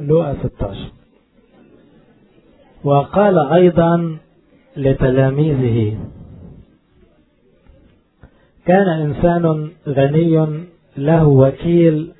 لوقا 16 وقال أيضا لتلاميذه كان إنسان غني له وكيل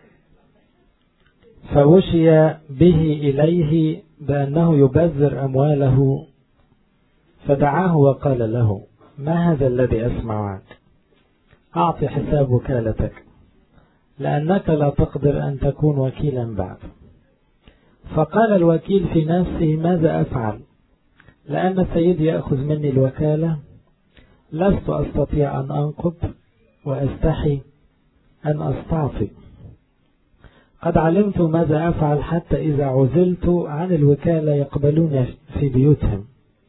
فوشي به إليه بأنه يبذر أمواله فدعاه وقال له ما هذا الذي أسمع عنك أعطي حساب وكالتك لأنك لا تقدر أن تكون وكيلا بعد فقال الوكيل في نفسه ماذا أفعل لأن سيدي يأخذ مني الوكالة لست أستطيع أن أنقض وأستحي أن أستعطي قد علمت ماذا أفعل حتى إذا عزلت عن الوكالة يقبلون في بيوتهم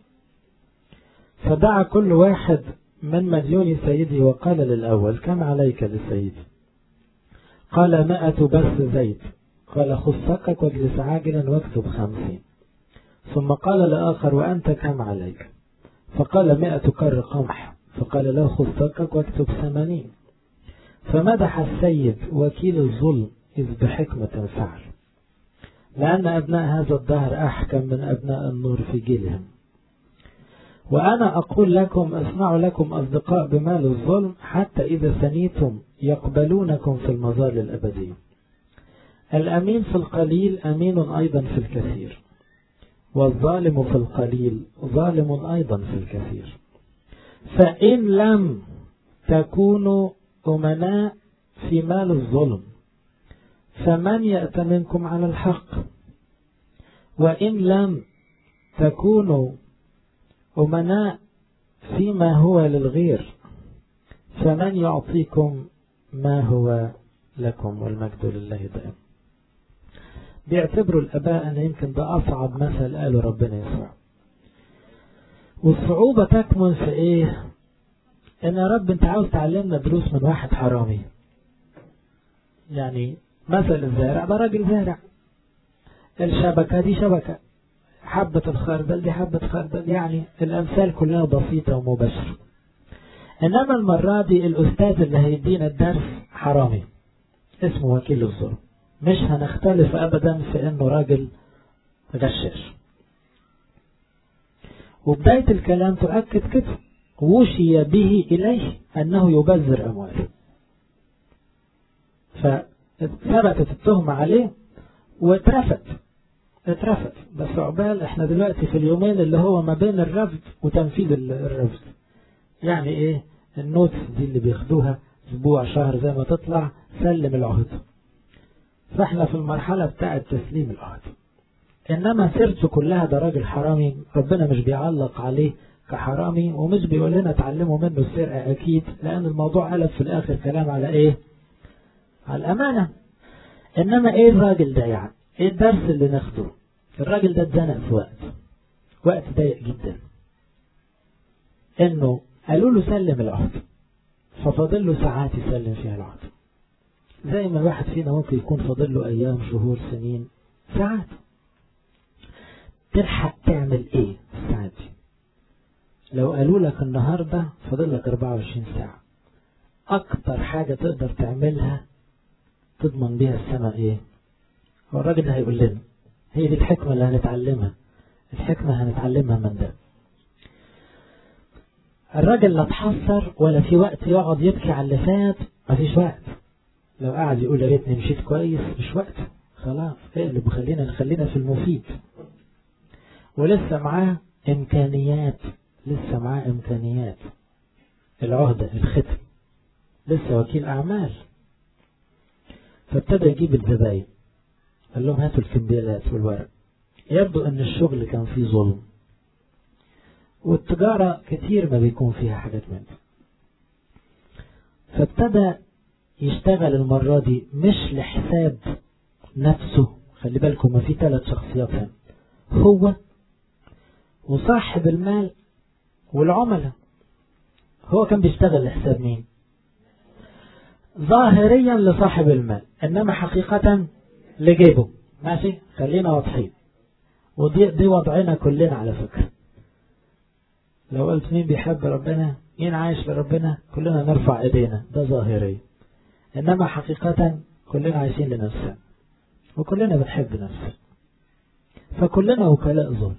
فدعا كل واحد من مديون سيدي وقال للأول كم عليك لسيدي قال مائة بس زيت قال خذ سقك واجلس عاجلا واكتب خمسين ثم قال لآخر وأنت كم عليك فقال مائة كر قمح فقال له خذ سقك واكتب ثمانين فمدح السيد وكيل الظلم إذ بحكمة فعل لأن أبناء هذا الدهر أحكم من أبناء النور في جيلهم وأنا أقول لكم اصنعوا لكم أصدقاء بمال الظلم حتى إذا سنيتم يقبلونكم في المظال الأبدية الأمين في القليل أمين أيضا في الكثير والظالم في القليل ظالم أيضا في الكثير فإن لم تكونوا أمناء في مال الظلم فمن يأتمنكم على الحق وإن لم تكونوا أمناء فيما هو للغير فمن يعطيكم ما هو لكم والمجد لله دائما بيعتبروا الأباء أن يمكن ده أصعب مثل قاله ربنا يسوع والصعوبة تكمن في إيه إن يا رب أنت عاوز تعلمنا دروس من واحد حرامي يعني مثل الزارع ده راجل زارع الشبكة دي شبكة حبة الخردل دي حبة خردل يعني الأمثال كلها بسيطة ومباشرة إنما المرة دي الأستاذ اللي هيدينا الدرس حرامي اسمه وكيل الظلم مش هنختلف أبدا في إنه راجل غشاش وبداية الكلام تؤكد كده وشي به إليه أنه يبذر أمواله فثبتت التهمة عليه واترفت اترفت بس عقبال احنا دلوقتي في اليومين اللي هو ما بين الرفض وتنفيذ الرفض يعني ايه النوتس دي اللي بياخدوها اسبوع شهر زي ما تطلع سلم العهد فاحنا في المرحلة بتاعة تسليم العهد انما سيرته كلها ده راجل حرامي ربنا مش بيعلق عليه كحرامي ومش بيقول لنا اتعلموا منه السرقة اكيد لان الموضوع قلب في الاخر كلام على ايه على الامانة انما ايه الراجل ده يعني ايه الدرس اللي ناخده الراجل ده اتزنق في وقت وقت ضيق جدا انه قالوا له سلم العهد ففاضل له ساعات يسلم فيها العهد زي ما الواحد فينا ممكن يكون فاضل له ايام شهور سنين ساعات تلحق تعمل ايه الساعات دي لو قالوا لك النهارده فاضل لك 24 ساعه اكتر حاجه تقدر تعملها تضمن بيها السماء ايه هو الراجل ده هيقول لنا هي دي الحكمة اللي هنتعلمها الحكمة هنتعلمها من ده الراجل لا اتحسر ولا في وقت يقعد يبكي على اللي فات مفيش وقت لو قعد يقول يا ريتني مشيت كويس مش وقت خلاص اقلب وخلينا نخلينا في المفيد ولسه معاه امكانيات لسه معاه امكانيات العهدة الختم لسه وكيل اعمال فابتدى يجيب الزباين قال لهم هاتوا الكمبيالات والورق يبدو ان الشغل كان فيه ظلم والتجارة كتير ما بيكون فيها حاجات من دي فابتدى يشتغل المرة دي مش لحساب نفسه خلي بالكم ما في ثلاث شخصيات هنا هو وصاحب المال والعملاء هو كان بيشتغل لحساب مين ظاهريا لصاحب المال انما حقيقة لجيبه ماشي خلينا واضحين ودي دي وضعنا كلنا على فكرة لو قلت مين بيحب ربنا مين عايش لربنا كلنا نرفع ايدينا ده ظاهري انما حقيقة كلنا عايشين لنفسنا وكلنا بنحب نفسنا فكلنا وكلاء ظلم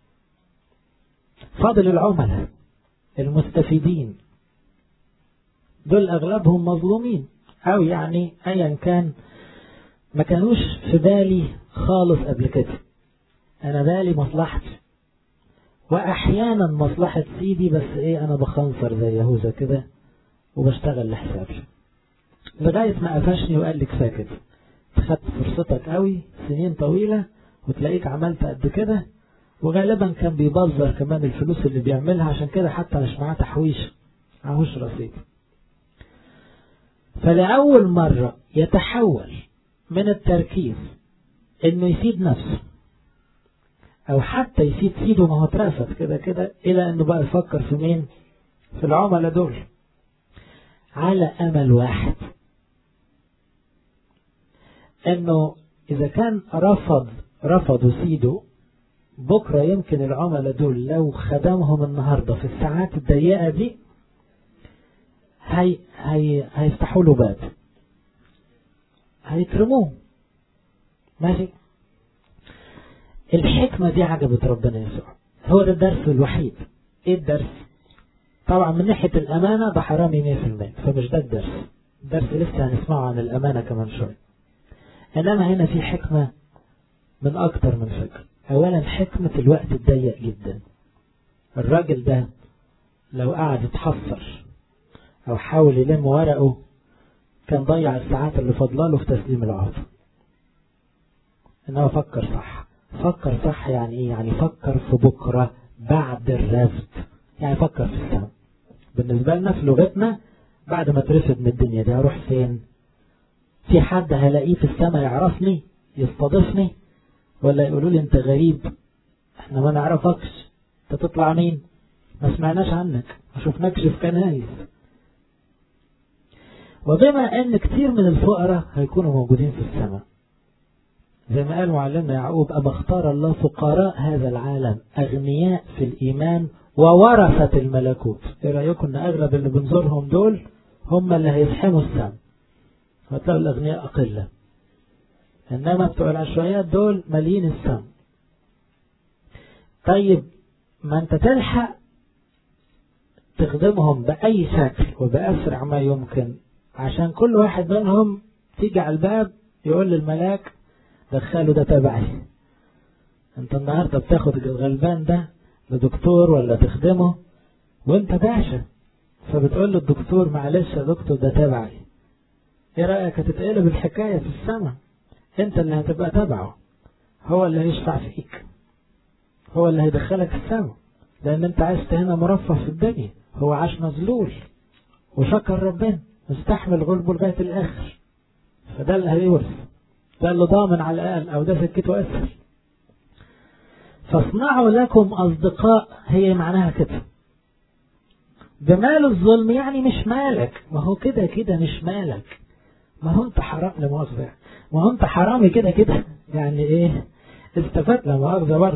فاضل العملاء المستفيدين دول أغلبهم مظلومين أو يعني أيا كان ما كانوش في بالي خالص قبل كده أنا بالي مصلحتي وأحيانا مصلحة سيدي بس إيه أنا بخنصر زي يهوذا كده وبشتغل لحسابي لغاية ما قفشني وقال لي كفاية كده خدت فرصتك قوي سنين طويلة وتلاقيك عملت قد كده وغالبا كان بيبذر كمان الفلوس اللي بيعملها عشان كده حتى مش معاه تحويش معهوش رصيد فلأول مرة يتحول من التركيز انه يفيد نفسه او حتى يفيد سيده ما هو اترفض كده كده الى انه بقى يفكر في مين في العملاء دول على امل واحد انه اذا كان رفض رفضوا سيده بكرة يمكن العملاء دول لو خدمهم النهاردة في الساعات الضيقة دي هي هي هيفتحوا له باب هيكرموه ماشي الحكمة دي عجبت ربنا يسوع هو ده الدرس الوحيد ايه الدرس طبعا من ناحية الأمانة ده حرامي 100% فمش ده الدرس الدرس لسه هنسمعه عن الأمانة كمان شوية إنما هنا في حكمة من أكتر من فكر أولا حكمة الوقت الضيق جدا الراجل ده لو قعد يتحسر أو حاول يلم ورقه كان ضيع الساعات اللي فضلاله في تسليم العهد إنما فكر صح فكر صح يعني إيه يعني فكر في بكرة بعد الرفض يعني فكر في السماء بالنسبة لنا في لغتنا بعد ما ترفض من الدنيا دي هروح فين في حد هلاقيه في السماء يعرفني يستضيفني ولا يقولوا لي انت غريب احنا ما نعرفكش انت تطلع مين ما سمعناش عنك ما شفناكش في كنايس وبما ان كتير من الفقراء هيكونوا موجودين في السماء زي ما قال معلمنا يعقوب أما اختار الله فقراء هذا العالم أغنياء في الإيمان وورثة الملكوت إيه رأيكم أن أغلب اللي بنزورهم دول هم اللي هيزحموا السماء هتلاقوا الأغنياء أقلة إنما بتوع العشوائيات دول مالين السماء طيب ما أنت تلحق تخدمهم بأي شكل وبأسرع ما يمكن عشان كل واحد منهم تيجي على الباب يقول للملاك دخله ده تبعي انت النهارده بتاخد الغلبان ده لدكتور ولا تخدمه وانت باشا فبتقول له الدكتور معلش يا دكتور ده تبعي ايه رايك هتتقلب الحكايه في السماء انت اللي هتبقى تبعه هو اللي هيشفع فيك هو اللي هيدخلك السماء لان انت عشت هنا مرفه في الدنيا هو عاش مذلول وشكر ربنا مستحمل غلبه لغايه الاخر فده اللي هيورث ده اللي ضامن على الأقل أو ده سكته أسهل فاصنعوا لكم أصدقاء هي معناها كده بمال الظلم يعني مش مالك ما هو كده كده مش مالك ما هو انت حرام لا مؤاخذة ما هو انت حرامي كده كده يعني ايه استفدت لا مؤاخذة برضه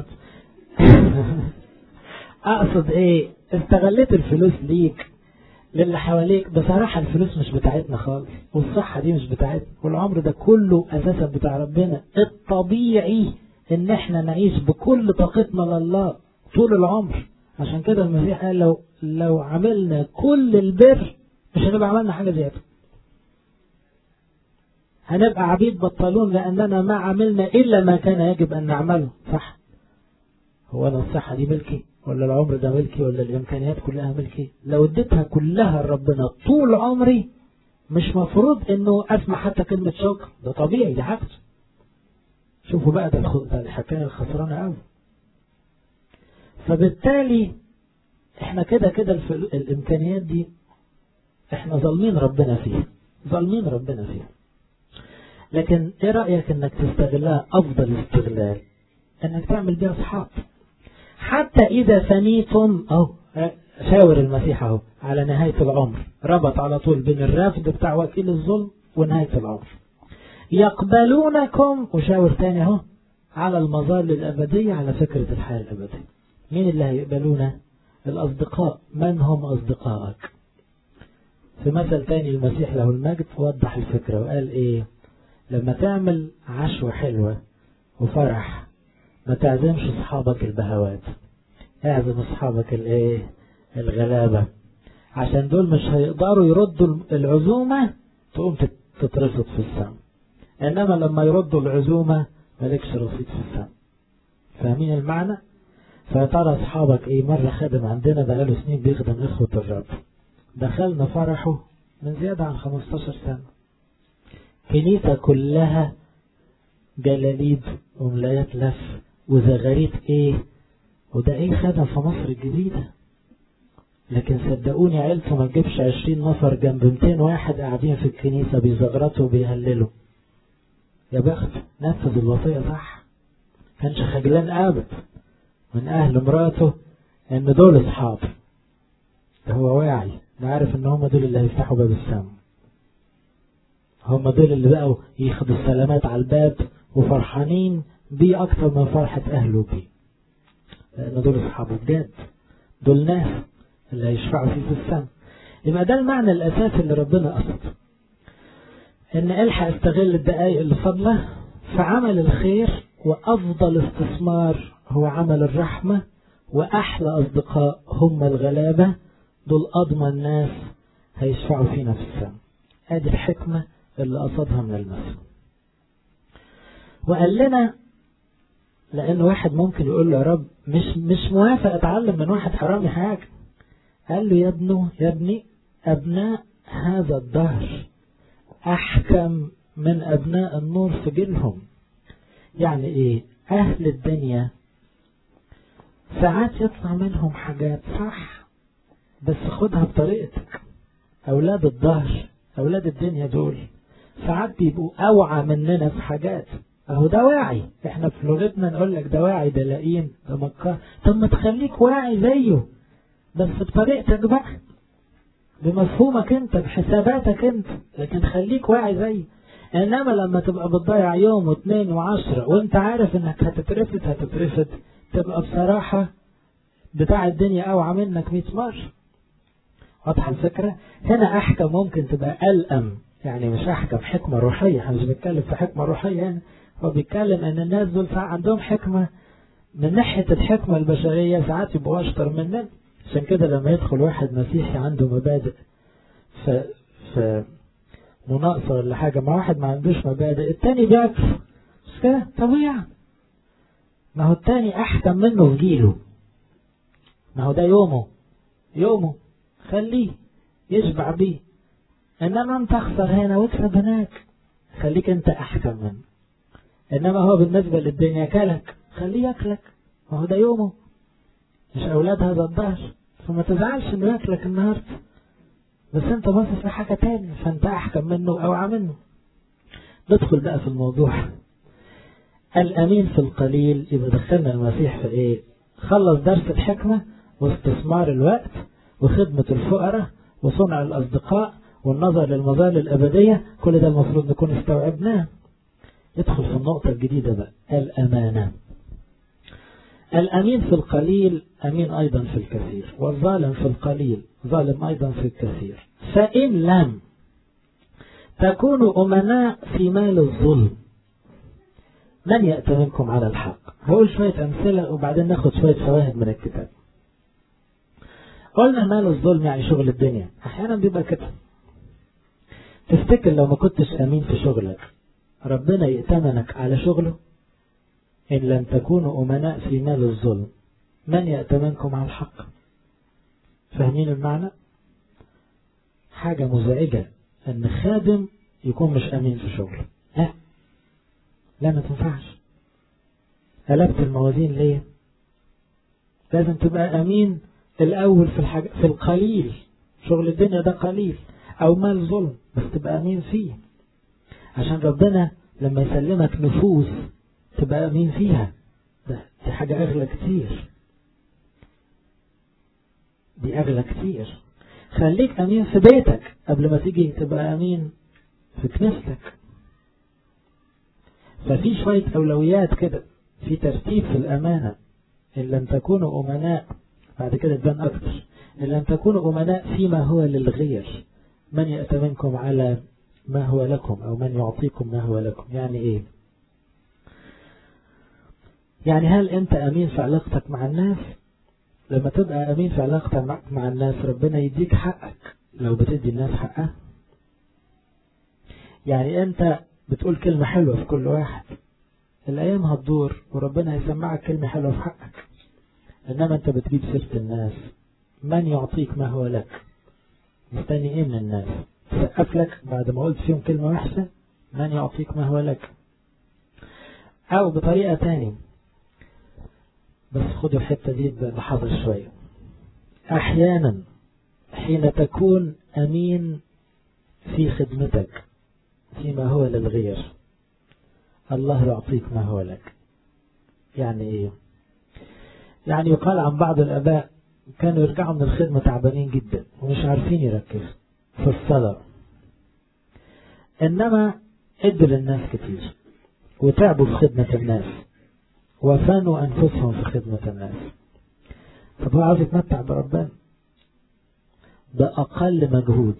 اقصد ايه استغليت الفلوس ليك للي حواليك بصراحة الفلوس مش بتاعتنا خالص والصحة دي مش بتاعتنا والعمر ده كله أساسا بتاع ربنا الطبيعي إن احنا نعيش بكل طاقتنا لله طول العمر عشان كده المسيح قال لو لو عملنا كل البر مش هنبقى عملنا حاجة زيادة هنبقى عبيد بطلون لأننا ما عملنا إلا ما كان يجب أن نعمله صح هو أنا الصحة دي ملكي ولا العمر ده ملكي ولا الإمكانيات كلها ملكي لو اديتها كلها لربنا طول عمري مش مفروض انه اسمع حتى كلمة شكر ده طبيعي دي حاجته شوفوا بقى ده, ده الحكاية الخسرانة قوي فبالتالي احنا كده كده الامكانيات دي احنا ظالمين ربنا فيها ظالمين ربنا فيها لكن ايه رأيك انك تستغلها افضل استغلال انك تعمل بيها اصحاب حتى إذا فنيتم أو شاور المسيح أهو على نهاية العمر ربط على طول بين الرفض بتاع وكيل الظلم ونهاية العمر يقبلونكم وشاور تاني أهو على المظال الأبدية على فكرة الحياة الأبدية مين اللي هيقبلونا الأصدقاء من هم أصدقائك في مثل تاني المسيح له المجد وضح الفكرة وقال إيه لما تعمل عشوة حلوة وفرح ما تعزمش اصحابك البهوات اعزم اصحابك الايه الغلابة عشان دول مش هيقدروا يردوا العزومة تقوم تترفض في السماء انما لما يردوا العزومة مالكش رصيد في السماء فاهمين المعنى فيا ترى اصحابك ايه مرة خادم عندنا بقاله سنين بيخدم اخوة الرب دخلنا فرحه من زيادة عن 15 سنة كنيسة كلها جلاليب وملايات لف وزغاريت ايه وده ايه خدم في مصر الجديدة لكن صدقوني عيلته ما تجيبش 20 نفر جنب 200 واحد قاعدين في الكنيسة بيزغرطوا وبيهللوا يا بخت نفذ الوصية صح كانش خجلان ابد من اهل مراته ان دول اصحاب ده هو واعي ده عارف ان هم دول اللي هيفتحوا باب السماء هم دول اللي بقوا ياخدوا السلامات على الباب وفرحانين بيه اكتر من فرحة اهله بيه لان دول اصحابه بجد دول ناس اللي هيشفعوا فيه في السماء يبقى ده المعنى الاساسي اللي ربنا قصده ان الحق استغل الدقايق اللي فاضله في عمل الخير وافضل استثمار هو عمل الرحمة واحلى اصدقاء هم الغلابة دول اضمن ناس هيشفعوا فينا في السماء ادي الحكمة اللي قصدها من المثل وقال لنا لان واحد ممكن يقول له يا رب مش مش موافق اتعلم من واحد حرامي حاجة قال له يا ابنه يا ابني ابناء هذا الدهر احكم من ابناء النور في جيلهم يعني ايه اهل الدنيا ساعات يطلع منهم حاجات صح بس خدها بطريقتك اولاد الظهر اولاد الدنيا دول ساعات بيبقوا اوعى مننا في حاجات اهو ده واعي احنا في لغتنا نقول لك ده واعي ده لئيم ده مكار طب ما تخليك واعي زيه بس بطريقتك بقى بمفهومك انت بحساباتك انت لكن خليك واعي زيه انما لما تبقى بتضيع يوم واثنين وعشرة وانت عارف انك هتترفد هتترفد تبقى بصراحة بتاع الدنيا اوعى منك 100 مرة واضحة الفكرة هنا احكم ممكن تبقى ألأم يعني مش احكم حكمة روحية احنا مش بنتكلم في حكمة روحية يعني هو بيتكلم ان الناس دول عندهم حكمة من ناحية الحكمة البشرية ساعات يبقوا اشطر مننا عشان كده لما يدخل واحد مسيحي عنده مبادئ في في مناقصة ولا حاجة مع واحد ما عندوش مبادئ التاني بيعكس مش كده طبيعي ما هو التاني أحكم منه في جيله ما هو ده يومه يومه خليه يشبع بيه إنما أنت أخسر هنا واكسب هناك خليك أنت أحكم منه إنما هو بالنسبة للدنيا كلك خليه ياكلك ما هو ده يومه مش أولاد هذا الظهر فما تزعلش إنه ياكلك النهارده بس انت باصص لحاجة تاني فانت احكم منه اوعى منه ندخل بقى في الموضوع الامين في القليل يبقى دخلنا المسيح في ايه خلص درس الحكمة واستثمار الوقت وخدمة الفقراء وصنع الاصدقاء والنظر للمظال الابدية كل ده المفروض نكون استوعبناه يدخل في النقطة الجديدة بقى الامانة الامين في القليل امين ايضا في الكثير والظالم في القليل ظالم أيضا في الكثير فإن لم تكونوا أمناء في مال الظلم من يأتمنكم على الحق هقول شوية أمثلة وبعدين ناخد شوية فواهد من الكتاب قلنا مال الظلم يعني شغل الدنيا أحيانا بيبقى كده تفتكر لو ما كنتش أمين في شغلك ربنا يأتمنك على شغله إن لم تكونوا أمناء في مال الظلم من يأتمنكم على الحق فاهمين المعنى حاجة مزعجة ان خادم يكون مش امين في شغله لا لا ما تنفعش قلبت الموازين ليه لازم تبقى امين الاول في الحاجة في القليل شغل الدنيا ده قليل او مال ظلم بس تبقى امين فيه عشان ربنا لما يسلمك نفوس تبقى امين فيها ده دي حاجة اغلى كتير دي أغلى كتير خليك أمين في بيتك قبل ما تيجي تبقى أمين في كنيستك ففي شوية أولويات كده في ترتيب في الأمانة إن لم تكونوا أمناء بعد كده تبان أكتر إن لم تكونوا أمناء فيما هو للغير من يأتمنكم على ما هو لكم أو من يعطيكم ما هو لكم يعني إيه يعني هل أنت أمين في علاقتك مع الناس لما تبقى أمين في علاقتك مع الناس ربنا يديك حقك لو بتدي الناس حقها يعني أنت بتقول كلمة حلوة في كل واحد الأيام هتدور وربنا هيسمعك كلمة حلوة في حقك إنما أنت بتجيب سيرة الناس من يعطيك ما هو لك مستني إيه من الناس تسقف لك بعد ما قلت فيهم كلمة وحشة من يعطيك ما هو لك أو بطريقة تانية بس خدوا الحتة دي بحذر شوية أحيانا حين تكون أمين في خدمتك فيما هو للغير الله يعطيك ما هو لك يعني ايه يعني يقال عن بعض الاباء كانوا يرجعوا من الخدمة تعبانين جدا ومش عارفين يركزوا في الصلاة انما ادوا للناس كتير وتعبوا في خدمة الناس وفانوا انفسهم في خدمة الناس طب هو عاوز يتمتع بربنا بأقل مجهود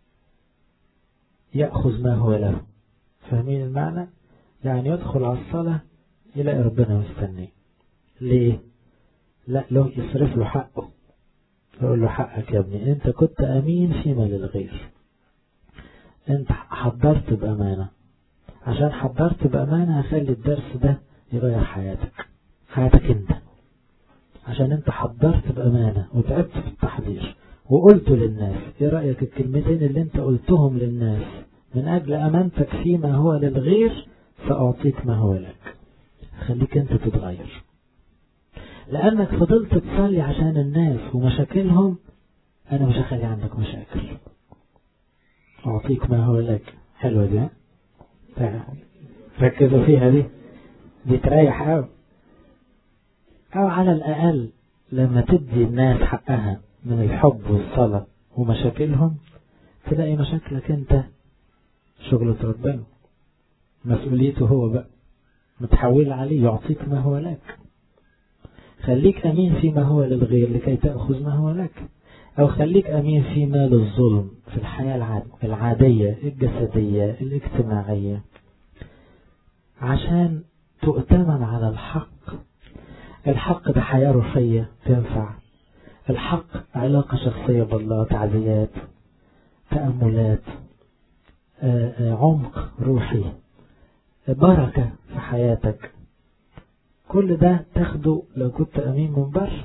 يأخذ ما هو له فاهمين المعنى يعني يدخل على الصلاة يلاقي ربنا مستنيه ليه لا له يصرف له حقه يقول له حقك يا ابني انت كنت امين فيما للغير انت حضرت بامانة عشان حضرت بامانة هخلي الدرس ده يغير حياتك حياتك انت عشان انت حضرت بامانة وتعبت في التحضير وقلت للناس ايه رأيك الكلمتين اللي انت قلتهم للناس من اجل امانتك فيما هو للغير سأعطيك ما هو لك خليك انت تتغير لانك فضلت تصلي عشان الناس ومشاكلهم انا مش هخلي عندك مشاكل اعطيك ما هو لك حلوة دي ركزوا فيها دي دي تريح قوي او على الاقل لما تدي الناس حقها من الحب والصلاة ومشاكلهم تلاقي مشاكلك انت شغلة ربنا مسؤوليته هو بقى متحول عليه يعطيك ما هو لك خليك أمين فيما هو للغير لكي تأخذ ما هو لك أو خليك أمين فيما للظلم في الحياة العادية الجسدية الاجتماعية عشان تؤتمن على الحق الحق ده حياة روحية تنفع الحق علاقة شخصية بالله تعزيات تأملات عمق روحي بركة في حياتك كل ده تاخده لو كنت أمين من بره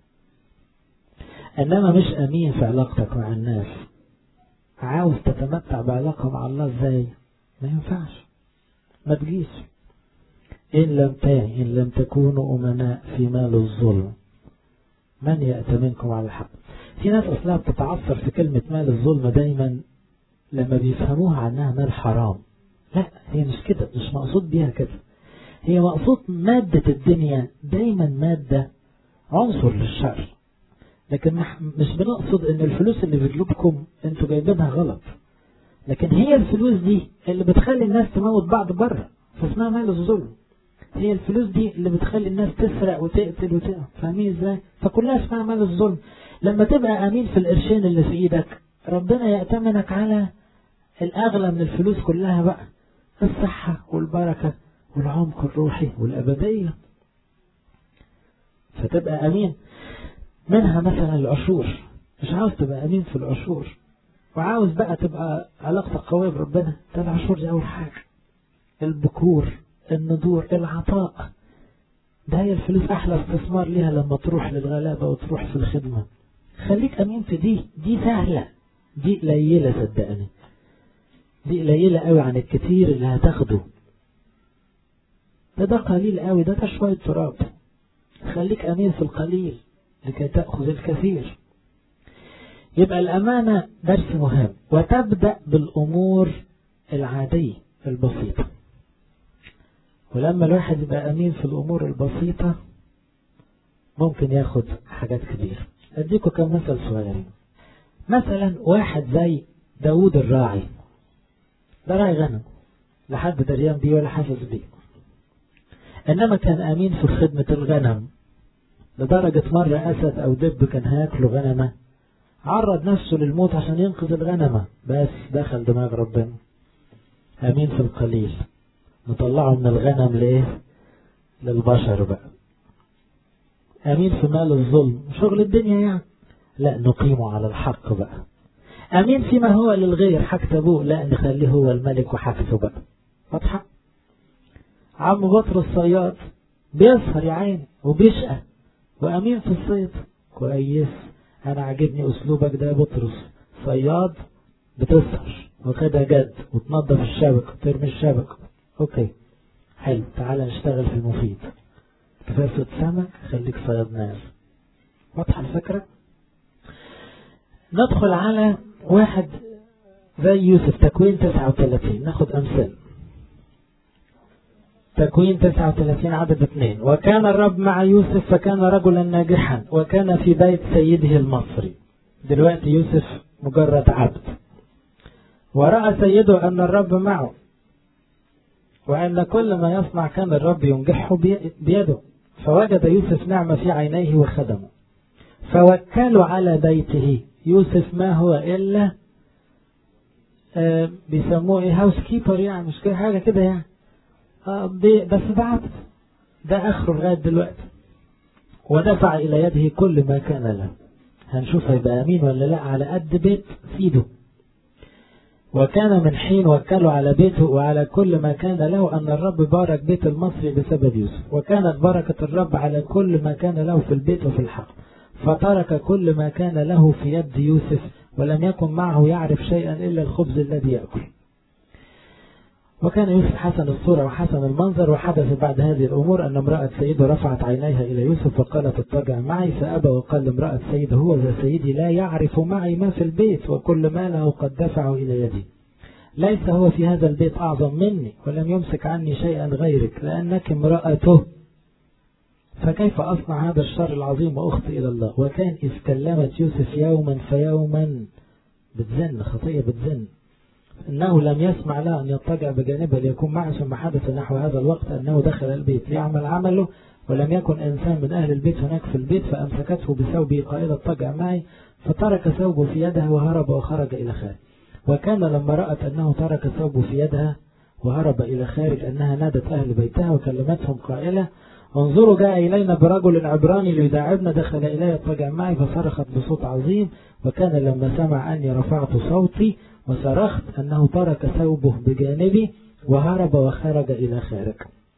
إنما مش أمين في علاقتك مع الناس عاوز تتمتع بعلاقة مع الله ازاي ما ينفعش ما تجيش إن لم تاني إن لم تكونوا أمناء في مال الظلم من يأتمنكم على الحق في ناس أصلا بتتعثر في كلمة مال الظلم دايما لما بيفهموها عنها مال حرام لا هي مش كده مش مقصود بيها كده هي مقصود مادة الدنيا دايما مادة عنصر للشر لكن مش بنقصد ان الفلوس اللي في جيوبكم انتوا جايبينها غلط لكن هي الفلوس دي اللي بتخلي الناس تموت بعض بره فاسمها مال الظلم هي الفلوس دي اللي بتخلي الناس تسرق وتقتل وتقتل فاهمين ازاي فكلها اسمها مال الظلم لما تبقى امين في القرشين اللي في ايدك ربنا يأتمنك على الاغلى من الفلوس كلها بقى الصحة والبركة والعمق الروحي والأبدية فتبقى أمين منها مثلا العشور مش عاوز تبقى أمين في العشور وعاوز بقى تبقى علاقتك قوية بربنا ده العشور دي أول حاجة البكور الندور العطاء ده هي الفلوس أحلى استثمار ليها لما تروح للغلابة وتروح في الخدمة خليك أمين في دي دي سهلة دي قليلة صدقني دي قليلة قوي عن الكتير اللي هتاخده ده ده قليل قوي ده ده شوية تراب خليك أمين في القليل لكي تأخذ الكثير يبقى الأمانة درس مهم وتبدأ بالأمور العادية البسيطة ولما الواحد يبقى أمين في الأمور البسيطة ممكن ياخد حاجات كبيرة أديكم كم مثل صغيرين مثلا واحد زي داود الراعي ده راعي غنم لحد دريان بيه ولا حاسس بيه إنما كان أمين في خدمة الغنم لدرجة مرة أسد أو دب كان هياكلوا غنمة عرض نفسه للموت عشان ينقذ الغنمة بس دخل دماغ ربنا أمين في القليل نطلعه من الغنم لإيه للبشر بقى أمين في مال الظلم شغل الدنيا يعني لا نقيمه على الحق بقى أمين فيما هو للغير حاجة أبوه لا نخليه هو الملك وحاجته بقى واضحة عم بطر الصياد بيسهر يا عيني وبيشقى وأمين في الصيد كويس أنا عاجبني أسلوبك ده يا بطرس صياد بتسهر واخدها جد وتنظف الشبك وترمي الشبك أوكي حلو تعال نشتغل في المفيد كفاية سمك خليك صياد ناس واضحة الفكرة ندخل على واحد زي يوسف تكوين 39 ناخد أمثال تكوين 39 عدد اثنين وكان الرب مع يوسف فكان رجلا ناجحا وكان في بيت سيده المصري دلوقتي يوسف مجرد عبد ورأى سيده أن الرب معه وأن كل ما يصنع كان الرب ينجحه بيده فوجد يوسف نعمة في عينيه وخدمه فوكلوا على بيته يوسف ما هو إلا آه بيسموه ايه هاوس كيبر يعني مش كده حاجة كده يعني آه بس ده عبد ده آخره لغاية دلوقتي ودفع إلى يده كل ما كان له هنشوف هيبقى أمين ولا لا على قد بيت سيده وكان من حين وكلوا على بيته وعلى كل ما كان له أن الرب بارك بيت المصري بسبب يوسف وكانت بركة الرب على كل ما كان له في البيت وفي الحق فترك كل ما كان له في يد يوسف ولم يكن معه يعرف شيئا إلا الخبز الذي يأكل وكان يوسف حسن الصورة وحسن المنظر وحدث بعد هذه الأمور أن امرأة سيده رفعت عينيها إلى يوسف وقالت اتجع معي فأبى وقال لامرأة سيده هو ذا سيدي لا يعرف معي ما في البيت وكل ما له قد دفعه إلى يدي ليس هو في هذا البيت أعظم مني ولم يمسك عني شيئا غيرك لأنك امرأته فكيف أصنع هذا الشر العظيم وأخطي إلى الله وكان إذ كلمت يوسف يوما فيوما بتزن خطية بتزن إنه لم يسمع لها أن يضطجع بجانبها ليكون معه ثم حدث نحو هذا الوقت أنه دخل البيت ليعمل عمله ولم يكن إنسان من أهل البيت هناك في البيت فأمسكته بثوبه قائلة اضطجع معي فترك ثوبه في يدها وهرب وخرج إلى خارج وكان لما رأت أنه ترك ثوبه في يدها وهرب إلى خارج أنها نادت أهل بيتها وكلمتهم قائلة انظروا جاء إلينا برجل عبراني ليداعبنا دخل إلي اضطجع معي فصرخت بصوت عظيم وكان لما سمع أني رفعت صوتي وصرخت أنه ترك ثوبه بجانبي وهرب وخرج إلى خارج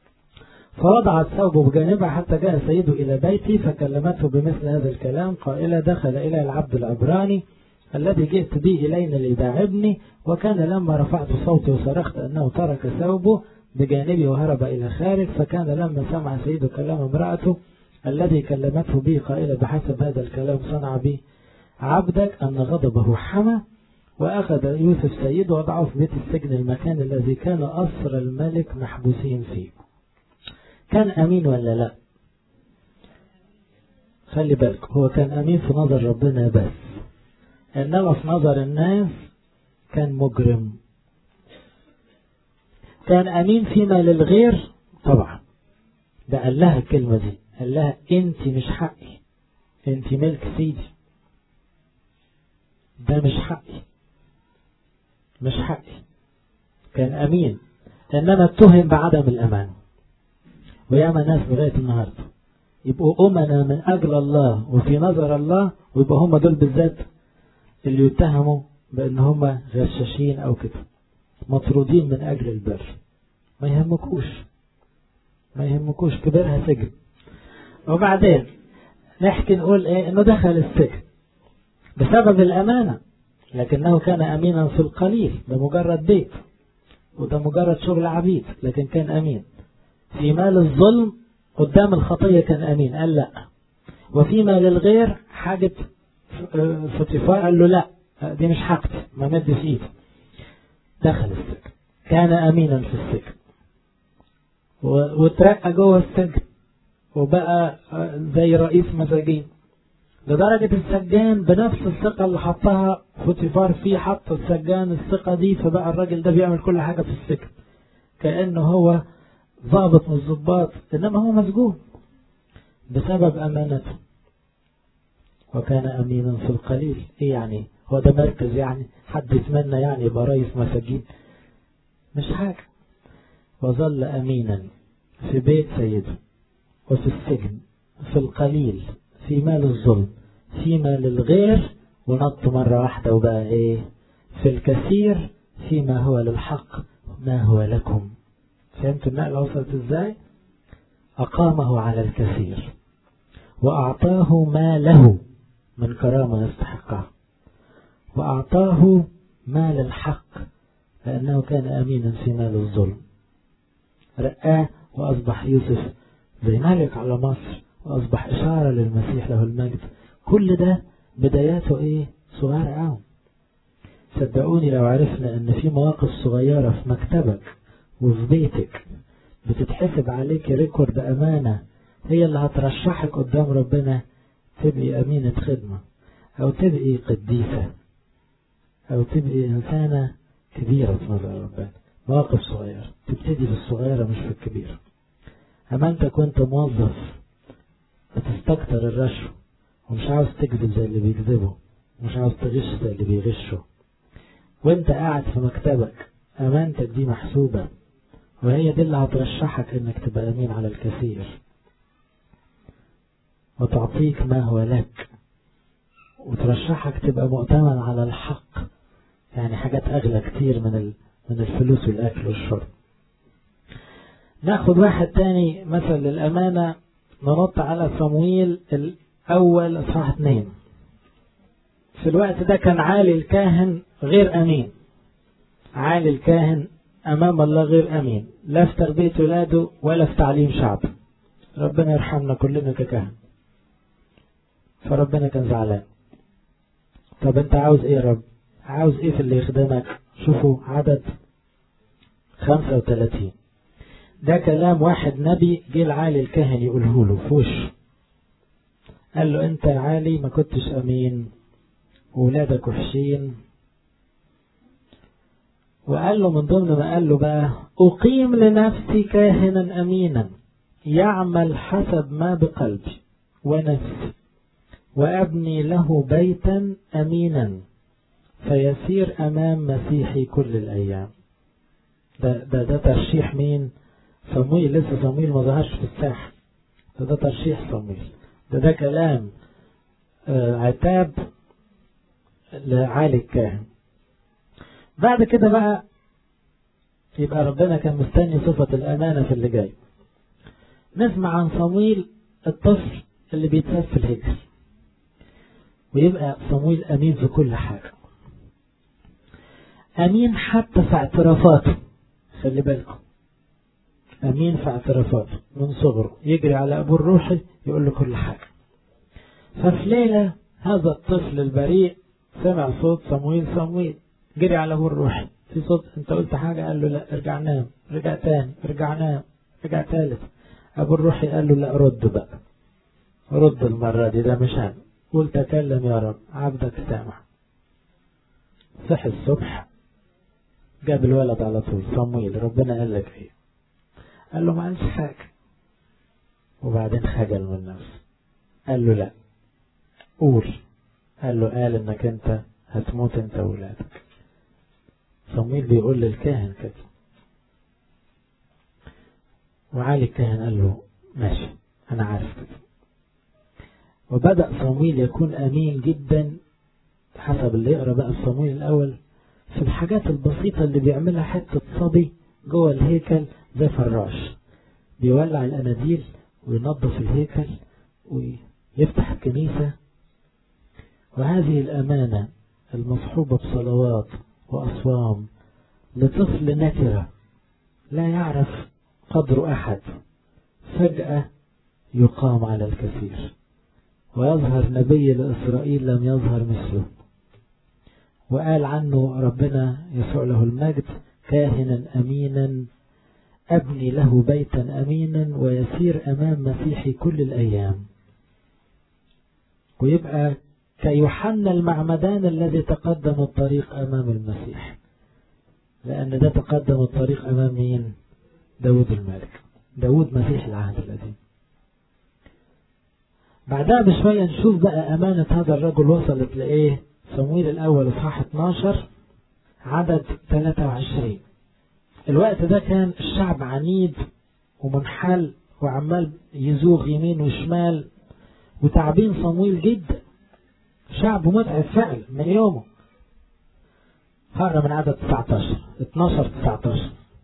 فوضعت ثوبه بجانبها حتى جاء سيده إلى بيتي فكلمته بمثل هذا الكلام قائلة دخل إلى العبد العبراني الذي جئت به إلينا ليداعبني وكان لما رفعت صوتي وصرخت أنه ترك ثوبه بجانبي وهرب إلى خارج فكان لما سمع سيده كلام امرأته الذي كلمته به قائلة بحسب هذا الكلام صنع به عبدك أن غضبه حمى وأخذ يوسف سيده وضعه في بيت السجن المكان الذي كان أسر الملك محبوسين فيه كان أمين ولا لا خلي بالك هو كان أمين في نظر ربنا بس إنما في نظر الناس كان مجرم كان أمين فيما للغير طبعا ده قال لها الكلمة دي قال لها انت مش حقي انت ملك سيدي ده مش حقي مش حقي كان أمين إنما اتهم بعدم الأمان وياما ناس لغاية النهاردة يبقوا أمنا من أجل الله وفي نظر الله ويبقوا هم دول بالذات اللي يتهموا بأن هم غشاشين أو كده مطرودين من أجل البر ما يهمكوش ما يهمكوش كبرها سجن وبعدين نحكي نقول ايه انه دخل السجن بسبب الامانة لكنه كان امينا في القليل ده مجرد بيت وده مجرد شغل عبيد لكن كان امين في مال الظلم قدام الخطية كان امين قال لا وفيما للغير حاجة فطيفار قال له لا دي مش حاجتي ما مد في ايدي دخل السجن كان امينا في السجن واترقى جوه السجن وبقى زي رئيس مساجين لدرجة السجان بنفس الثقة اللي حطها فوتيفار فيه حط السجان الثقة دي فبقى الراجل ده بيعمل كل حاجة في السجن كأنه هو ضابط من الضباط إنما هو مسجون بسبب أمانته وكان أمينا في القليل إيه يعني هو ده مركز يعني حد يتمنى يعني يبقى رئيس مساجين مش حاجة وظل أمينا في بيت سيده وفي السجن في القليل في مال الظلم في مال الغير ونط مرة واحدة وبقى ايه في الكثير فيما هو للحق ما هو لكم فهمتوا النقلة وصلت ازاي أقامه على الكثير وأعطاه ما له من كرامة يستحقها وأعطاه مال الحق لأنه كان أمينا في مال الظلم رقاه وأصبح يوسف زي ملك على مصر وأصبح إشارة للمسيح له المجد كل ده بداياته إيه صغيرة أوي صدقوني لو عرفنا ان في مواقف صغيرة في مكتبك وفي بيتك بتتحسب عليك ريكورد امانة هي اللي هترشحك قدام ربنا تبقي امينة خدمة او تبقي قديسة او تبقي انسانة كبيرة في نظر ربنا مواقف صغيرة تبتدي بالصغيرة مش في الكبيرة اما انت كنت موظف بتستكتر الرشوة ومش عاوز تكذب زي اللي بيكذبوا ومش عاوز تغش زي اللي بيغشوا وانت قاعد في مكتبك امانتك دي محسوبة وهي دي اللي هترشحك انك تبقى امين على الكثير وتعطيك ما هو لك وترشحك تبقى مؤتمن على الحق يعني حاجات اغلى كتير من من الفلوس والاكل والشرب ناخد واحد تاني مثل للامانة ننط على صمويل الاول اصحاح اتنين في الوقت ده كان عالي الكاهن غير أمين عالي الكاهن أمام الله غير أمين لا في تربية ولاده ولا في تعليم شعبه ربنا يرحمنا كلنا ككهن فربنا كان زعلان طب انت عاوز ايه يا رب عاوز ايه في اللي يخدمك شوفوا عدد 35 ده كلام واحد نبي جه العالي الكاهن يقوله له في وشه قال له انت عالي ما كنتش امين وولادك وحشين وقال له من ضمن ما قال له بقى أقيم لنفسي كاهنا أمينا يعمل حسب ما بقلبي ونفسي وأبني له بيتا أمينا فيسير أمام مسيحي كل الأيام ده, ده, ده ترشيح مين صمويل لسه صمويل ما ظهرش في الساحة ده, ده ترشيح صمويل ده ده كلام آه عتاب لعالي الكاهن بعد كده بقى يبقى ربنا كان مستني صفة الأمانة في اللي جاي نسمع عن صمويل الطفل اللي بيتساب في الهجر ويبقى صمويل أمين في كل حاجة أمين حتى في اعترافاته خلي بالكم أمين في اعترافاته من صغره يجري على أبوه الروحي يقول له كل حاجة ففي ليلة هذا الطفل البريء سمع صوت صمويل صمويل جري على ابوه الروحي في صوت انت قلت حاجة قال له لا ارجع نام رجع تاني رجع نام رجع تالت ابو الروحي قال له لا رد بقى رد المرة دي ده مش انا قول تكلم يا رب عبدك سامع صحي الصبح جاب الولد على طول صمويل ربنا قال لك ايه قال له ما قالش حاجة وبعدين خجل من نفسه قال له لا قول قال له قال انك انت هتموت انت وولادك صمويل بيقول للكاهن كده وعالي الكاهن قال له ماشي انا عارف كده وبدأ صمويل يكون امين جدا حسب اللي يقرا بقى صمويل الاول في الحاجات البسيطة اللي بيعملها حتة صبي جوه الهيكل زي فراش بيولع الاناديل وينظف الهيكل ويفتح الكنيسة وهذه الأمانة المصحوبة بصلوات وأصوام لطفل نكرة لا يعرف قدر أحد فجأة يقام على الكثير ويظهر نبي لإسرائيل لم يظهر مثله وقال عنه ربنا يسوع له المجد كاهنا أمينا أبني له بيتا أمينا ويسير أمام مسيحي كل الأيام ويبقى كيوحنا المعمدان الذي تقدم الطريق أمام المسيح لأن ده تقدم الطريق أمام مين داود الملك داود مسيح العهد القديم بعدها بشوية نشوف بقى أمانة هذا الرجل وصلت لإيه صمويل الأول إصحاح 12 عدد 23 الوقت ده كان الشعب عنيد ومنحل وعمال يزوغ يمين وشمال وتعبين صمويل جدا شعب متعب فعلا من يومه هقرا من عدد 19 12 19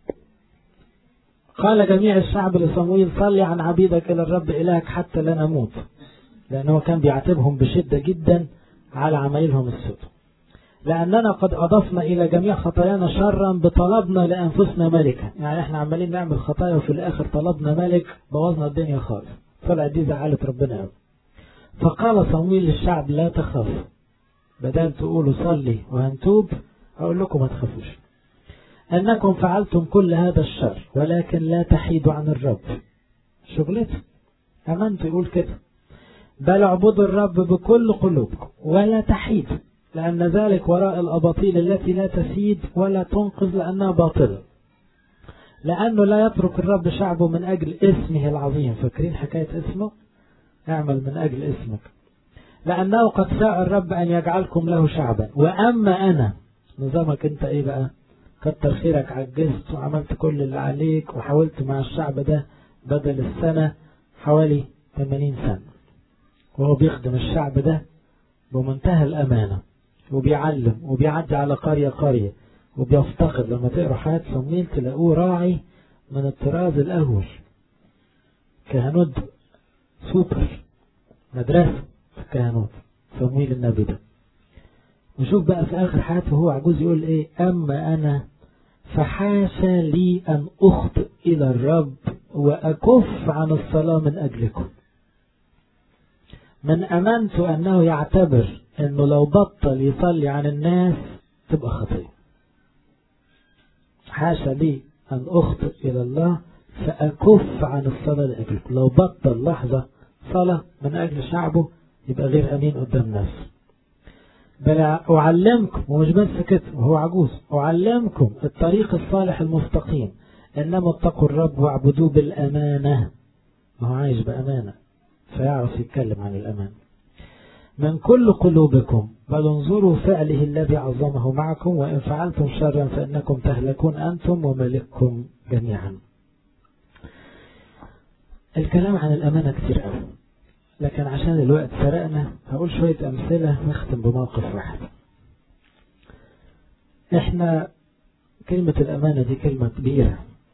قال جميع الشعب لصمويل صلي عن عبيدك إلى الرب إلهك حتى لا نموت لأنه كان بيعاتبهم بشدة جدا على عمايلهم السود لأننا قد أضفنا إلى جميع خطايانا شرا بطلبنا لأنفسنا ملكا يعني احنا عمالين نعمل خطايا وفي الآخر طلبنا ملك بوظنا الدنيا خالص طلع دي زعلت ربنا قوي فقال صمويل للشعب لا تخافوا بدل تقولوا صلي وهنتوب أقول لكم ما تخافوش أنكم فعلتم كل هذا الشر ولكن لا تحيدوا عن الرب شغلته أمنت يقول كده بل اعبدوا الرب بكل قلوبكم ولا تحيدوا لأن ذلك وراء الأباطيل التي لا تفيد ولا تنقذ لأنها باطلة لأنه لا يترك الرب شعبه من أجل اسمه العظيم فاكرين حكاية اسمه اعمل من أجل اسمك لأنه قد شاء الرب أن يجعلكم له شعبا وأما أنا نظامك أنت إيه بقى كتر خيرك عجزت وعملت كل اللي عليك وحاولت مع الشعب ده بدل السنة حوالي 80 سنة وهو بيخدم الشعب ده بمنتهى الأمانة وبيعلم وبيعدي على قرية قرية وبيفتقد لما تقرا حياة صمويل تلاقوه راعي من الطراز الأول كهنود سوبر مدرسة في الكهنوت صمويل النبي ده وشوف بقى في آخر حياته هو عجوز يقول إيه أما أنا فحاشا لي أن أخطئ إلى الرب وأكف عن الصلاة من أجلكم من أمنت أنه يعتبر أنه لو بطل يصلي عن الناس تبقى خطية حاشا لي أن أخطئ إلى الله فأكف عن الصلاة لأجلكم لو بطل لحظة صلاة من أجل شعبه يبقى غير أمين قدام نفسه بل أعلمكم ومش بس كده وهو عجوز أعلمكم الطريق الصالح المستقيم إنما اتقوا الرب واعبدوه بالأمانة ما هو عايش بأمانة فيعرف يتكلم عن الأمان من كل قلوبكم بل انظروا فعله الذي عظمه معكم وإن فعلتم شرا فإنكم تهلكون أنتم وملككم جميعا الكلام عن الأمانة كتير قوي لكن عشان الوقت سرقنا هقول شوية أمثلة نختم بموقف واحد احنا كلمة الأمانة دي كلمة كبيرة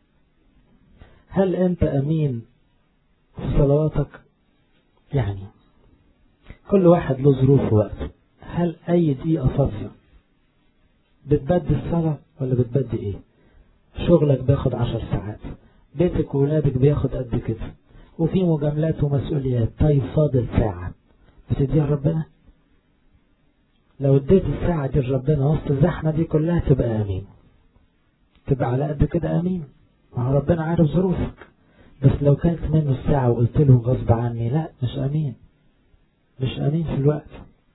هل أنت أمين في صلواتك يعني كل واحد له ظروف ووقته هل أي دقيقة فاضية بتبدي الصلاة ولا بتبدي إيه شغلك بياخد عشر ساعات بيتك وولادك بياخد قد كده وفي مجاملات ومسؤوليات طيب فاضل ساعة بتديها ربنا لو اديت الساعة دي لربنا وسط الزحمة دي كلها تبقى أمين تبقى على قد كده أمين ما هو ربنا عارف ظروفك بس لو كانت منه الساعة وقلت له غصب عني لا مش أمين مش أمين في الوقت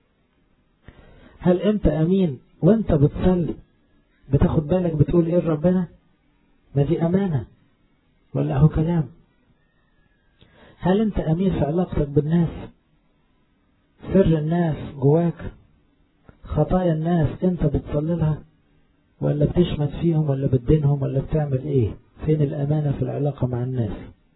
هل أنت أمين وأنت بتصلي بتاخد بالك بتقول إيه لربنا ما دي أمانة ولا هو كلام هل أنت أمين في علاقتك بالناس سر الناس جواك خطايا الناس أنت بتصلي لها ولا بتشمت فيهم ولا بتدينهم ولا بتعمل إيه فين الأمانة في العلاقة مع الناس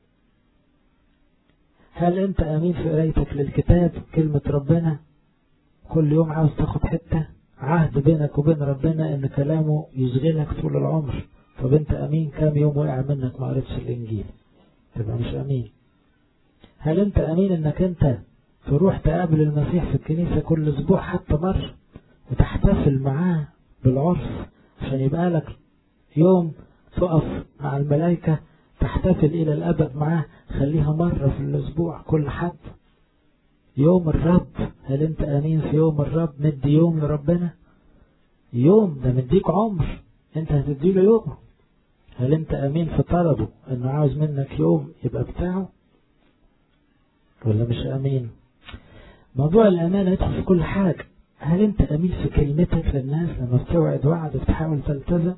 هل أنت أمين في قرايتك للكتاب كلمة ربنا كل يوم عاوز تاخد حتة عهد بينك وبين ربنا إن كلامه يشغلك طول العمر طب أنت أمين كام يوم وقع منك ما قريتش الإنجيل تبقى مش أمين هل أنت أمين إنك أنت تروح تقابل المسيح في الكنيسة كل أسبوع حتى مرة وتحتفل معاه بالعرس عشان يبقى لك يوم تقف مع الملائكة تحتفل إلى الأبد معاه خليها مرة في الأسبوع كل حد يوم الرب هل أنت أمين في يوم الرب مدي يوم لربنا يوم ده مديك عمر أنت هتديله يوم هل أنت أمين في طلبه أنه عاوز منك يوم يبقى بتاعه ولا مش أمين موضوع الأمانة يدخل في كل حاجة هل أنت أمين في كلمتك للناس لما بتوعد وعد بتحاول تلتزم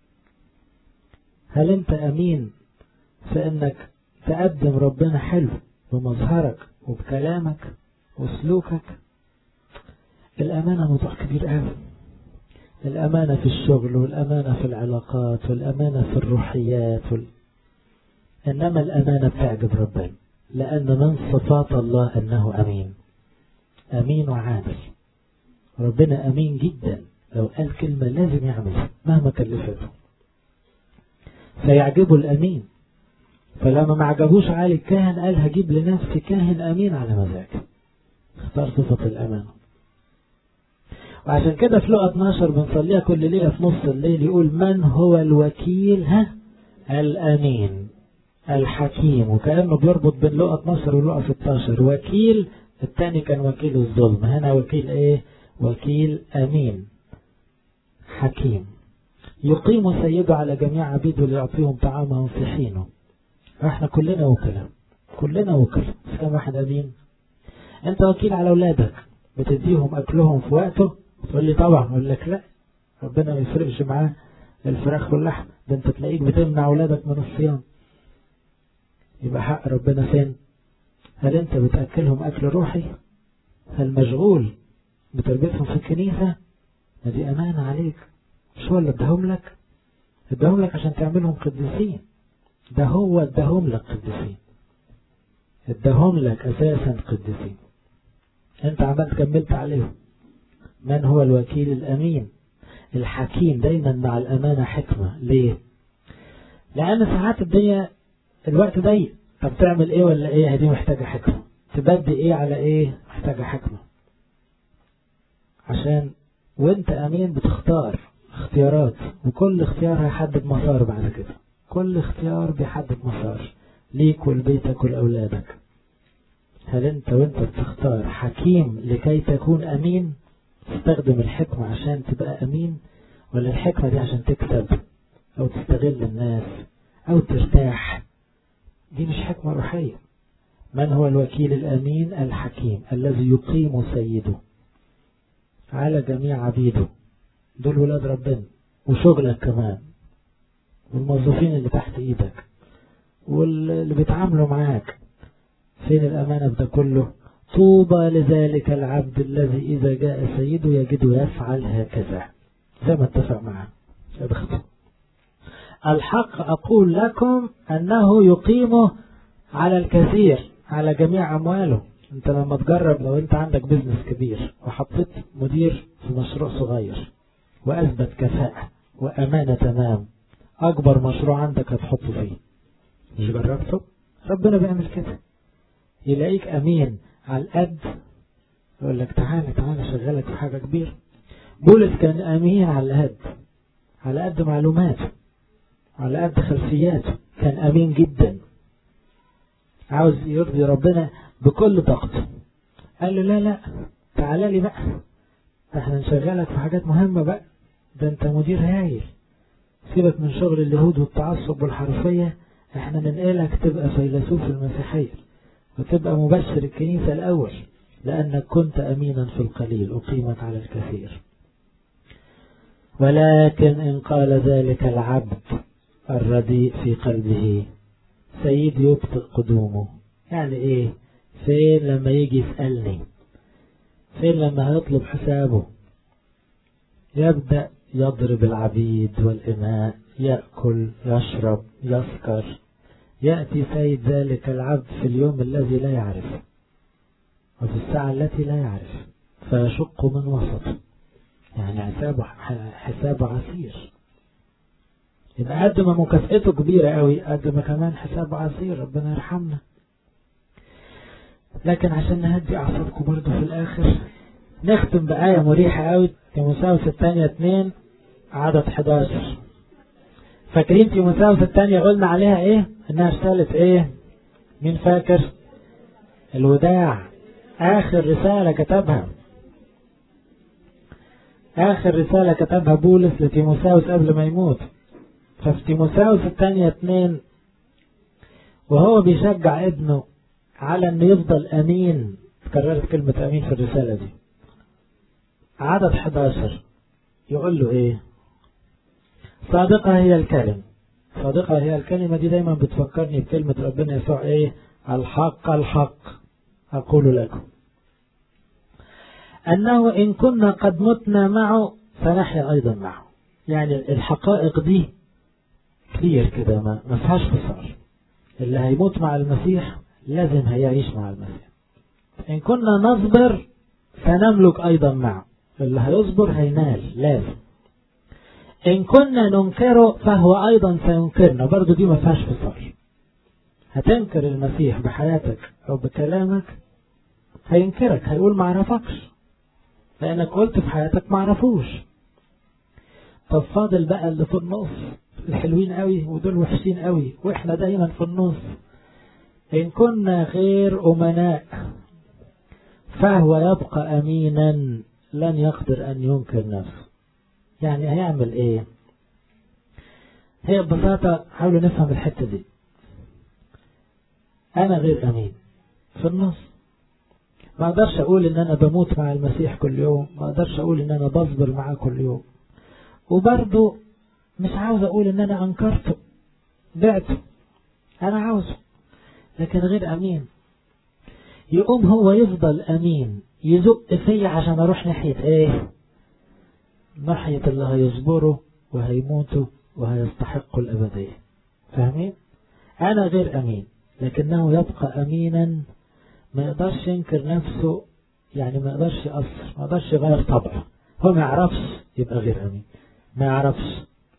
هل أنت أمين في أنك تقدم ربنا حلو بمظهرك وبكلامك وسلوكك الأمانة موضوع كبير قوي الأمانة في الشغل والأمانة في العلاقات والأمانة في الروحيات وال... إنما الأمانة بتعجب ربنا لأن من صفات الله أنه أمين أمين وعادل ربنا أمين جدا لو قال كلمة لازم يعملها مهما كلفته فيعجبه الأمين فلما ما عجبوش علي الكاهن قال هجيب لنفسي كاهن أمين على مزاجي اختار صفة الأمانة وعشان كده في لقى 12 بنصليها كل ليلة في نص الليل يقول من هو الوكيل ها الأمين الحكيم وكأنه بيربط بين لقى 12 ولقى 16 وكيل الثاني كان وكيل الظلم هنا وكيل ايه وكيل أمين حكيم يقيم سيده على جميع عبيده ليعطيهم طعامهم في حينه احنا كلنا وكلاء كلنا وكلاء بس كم واحد أمين انت وكيل على اولادك بتديهم اكلهم في وقته تقول لي طبعا اقول لك لا ربنا ما يفرقش معاه الفراخ واللحم ده انت تلاقيك بتمنع اولادك من الصيام يبقى حق ربنا فين هل انت بتاكلهم اكل روحي هل مشغول بتربيتهم في الكنيسه ما دي امانه عليك مش هو اللي اداهم لك اداهم لك عشان تعملهم قديسين ده هو اداهم لك قديسين اداهم لك اساسا قديسين انت عملت كملت عليهم من هو الوكيل الامين الحكيم دايما مع الامانه حكمه ليه لان ساعات الدنيا الوقت ضيق طب تعمل ايه ولا ايه دي محتاجه حكمه تبدي ايه على ايه محتاجه حكمه عشان وانت امين بتختار اختيارات وكل اختيار هيحدد مسار بعد كده كل اختيار بيحدد مسار ليك ولبيتك ولأولادك هل انت وانت بتختار حكيم لكي تكون امين تستخدم الحكمة عشان تبقى امين ولا الحكمة دي عشان تكسب او تستغل الناس او ترتاح دي مش حكمة روحية من هو الوكيل الامين الحكيم الذي يقيم سيده على جميع عبيده دول ولاد ربنا وشغلك كمان والموظفين اللي تحت ايدك واللي بيتعاملوا معاك فين الأمانة ده كله طوبى لذلك العبد الذي إذا جاء سيده يجده يفعل هكذا زي ما اتفق معاه بخطه الحق أقول لكم أنه يقيمه على الكثير على جميع أمواله أنت لما تجرب لو أنت عندك بزنس كبير وحطيت مدير في مشروع صغير وأثبت كفاءة وأمانة تمام أكبر مشروع عندك هتحطه فيه مش جربته ربنا بيعمل كده يلاقيك أمين على القد يقول لك تعالى تعالى شغلك في حاجة كبيرة بولس كان أمين على القد على قد معلوماته على قد خلفياته كان أمين جدا عاوز يرضي ربنا بكل طاقته قال له لا لا تعالى لي بقى احنا نشغلك في حاجات مهمة بقى ده انت مدير هايل سيبك من شغل اليهود والتعصب والحرفية احنا ننقلك تبقى فيلسوف المسيحية وتبقى مبشر الكنيسة الأول لأنك كنت أمينا في القليل أقيمت على الكثير ولكن إن قال ذلك العبد الرديء في قلبه سيد يبطئ قدومه يعني ايه فين لما يجي يسألني فين لما هيطلب حسابه يبدأ يضرب العبيد والإماء يأكل يشرب يسكر يأتي سيد ذلك العبد في اليوم الذي لا يعرف وفي الساعة التي لا يعرف فيشق من وسطه يعني حسابه حسابه عسير يبقى قد ما مكافئته كبيرة قوي قد ما كمان حسابه عسير ربنا يرحمنا لكن عشان نهدي أعصابكم برضه في الآخر نختم بآية مريحة قوي تيموساوس الثانية 2 عدد 11 فاكرين تيموساوس الثانية قلنا عليها ايه انها رسالة ايه مين فاكر الوداع اخر رسالة كتبها اخر رسالة كتبها بولس لتيموساوس قبل ما يموت ففي تيموساوس الثانية اتنين وهو بيشجع ابنه على انه يفضل امين تكررت كلمة امين في الرسالة دي عدد 11 يقول له ايه صادقة هي الكلمة صادقة هي الكلمة دي دايما بتفكرني بكلمة ربنا يسوع ايه الحق الحق أقول لكم أنه إن كنا قد متنا معه فنحيا أيضا معه يعني الحقائق دي كلير كده ما ما فيهاش فصال اللي هيموت مع المسيح لازم هيعيش مع المسيح إن كنا نصبر فنملك أيضا معه اللي هيصبر هينال لازم إن كنا ننكره فهو أيضا سينكرنا برضو دي ما فيهاش فصال هتنكر المسيح بحياتك أو بكلامك هينكرك هيقول ما عرفكش لأنك قلت في حياتك ما عرفوش طب فاضل بقى اللي في النص الحلوين قوي ودول وحشين قوي واحنا دايما في النص إن كنا غير أمناء فهو يبقى أمينا لن يقدر أن ينكر نفسه يعني هيعمل إيه هي ببساطة حاولوا نفهم الحتة دي أنا غير أمين في النص ما أقدرش أقول إن أنا بموت مع المسيح كل يوم ما أقدرش أقول إن أنا بصبر معاه كل يوم وبرضه مش عاوز أقول إن أنا أنكرته بعته أنا عاوزه لكن غير أمين يقوم هو يفضل أمين يزق فيا عشان أروح ناحية إيه ناحية اللي هيصبروا وهيموتوا وهيستحقوا الأبدية فاهمين أنا غير أمين لكنه يبقى أمينا ما يقدرش ينكر نفسه يعني ما يقدرش يأثر ما يقدرش يغير طبعه هو ما يعرفش يبقى غير أمين ما يعرفش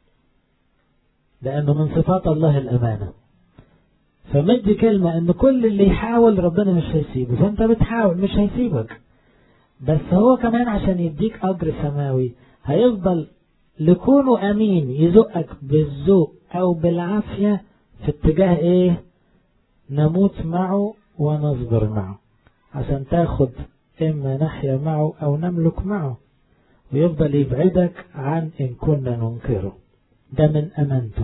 لأنه من صفات الله الأمانة فمدي كلمة ان كل اللي يحاول ربنا مش هيسيبه فانت بتحاول مش هيسيبك بس هو كمان عشان يديك اجر سماوي هيفضل لكونه امين يزقك بالذوق او بالعافية في اتجاه ايه نموت معه ونصبر معه عشان تاخد اما نحيا معه او نملك معه ويفضل يبعدك عن ان كنا ننكره ده من امانته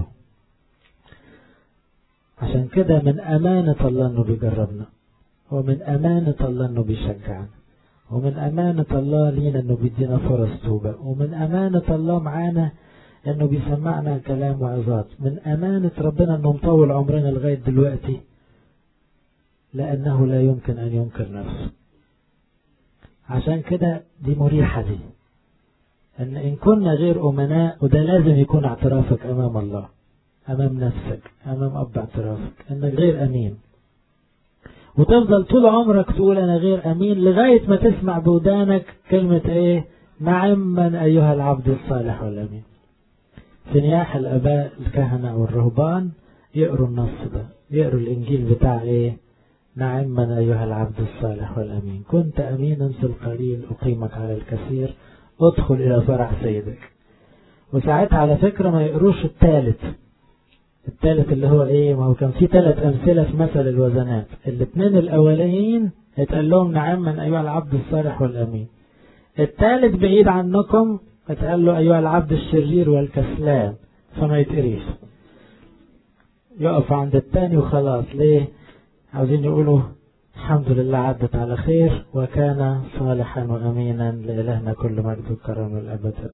عشان كده من أمانة الله أنه بيجربنا ومن أمانة الله أنه بيشجعنا ومن أمانة الله لينا أنه بيدينا فرص توبة ومن أمانة الله معانا أنه بيسمعنا كلام وعظات من أمانة ربنا أنه مطول عمرنا لغاية دلوقتي لأنه لا يمكن أن ينكر نفسه عشان كده دي مريحة دي أن إن كنا غير أمناء وده لازم يكون اعترافك أمام الله أمام نفسك أمام أب اعترافك أنك غير أمين وتفضل طول عمرك تقول أنا غير أمين لغاية ما تسمع بودانك كلمة إيه نعم من أيها العبد الصالح والأمين في نياح الآباء الكهنة والرهبان يقروا النص ده يقروا الإنجيل بتاع إيه نعم من أيها العبد الصالح والأمين كنت أمينا في القليل أقيمك على الكثير ادخل إلى فرح سيدك وساعتها على فكرة ما يقروش الثالث الثالث اللي هو ايه ما هو كان في ثلاث امثله في مثل الوزنات الاثنين الاولانيين اتقال لهم نعم من ايها العبد الصالح والامين الثالث بعيد عنكم اتقال له ايها العبد الشرير والكسلان فما يتقريش يقف عند الثاني وخلاص ليه عاوزين يقولوا الحمد لله عدت على خير وكان صالحا وامينا لالهنا كل مجد وكرم الابد